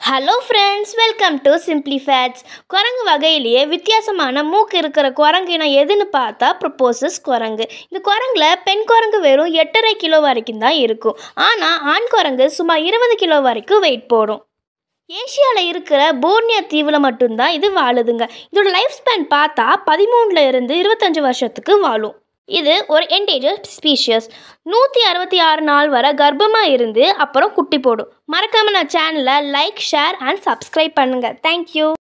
hello friends welcome to simply facts குரங்கு வகையிலேயே வித்தியாசமான மூக்கு இருக்கிற குரங்கு இனம் எதுன்னு பார்த்தா ப்ரொப்போசஸ் குரங்கு இந்த குரங்குல பெண் குரங்கு வெறும் எட்டரை கிலோ வரைக்கும் தான் இருக்கும் ஆனால் ஆண் குரங்கு சுமார் இருபது கிலோ வரைக்கும் வெயிட் போடும் ஏஷியாவில் இருக்கிற போர்னியா தீவில் மட்டும்தான் இது வாழுதுங்க இதோட லைஃப் ஸ்பேன் பார்த்தா பதிமூணுல இருந்து இருபத்தஞ்சு வருஷத்துக்கு வாழும் இது ஒரு என்டேஜர் ஸ்பீஷியஸ் நூற்றி அறுபத்தி ஆறு நாள் வரை கர்ப்பமாக இருந்து அப்புறம் குட்டி போடும் மறக்காமல் நான் சேனலை லைக் ஷேர் அண்ட் சப்ஸ்கிரைப் பண்ணுங்கள் தேங்க்யூ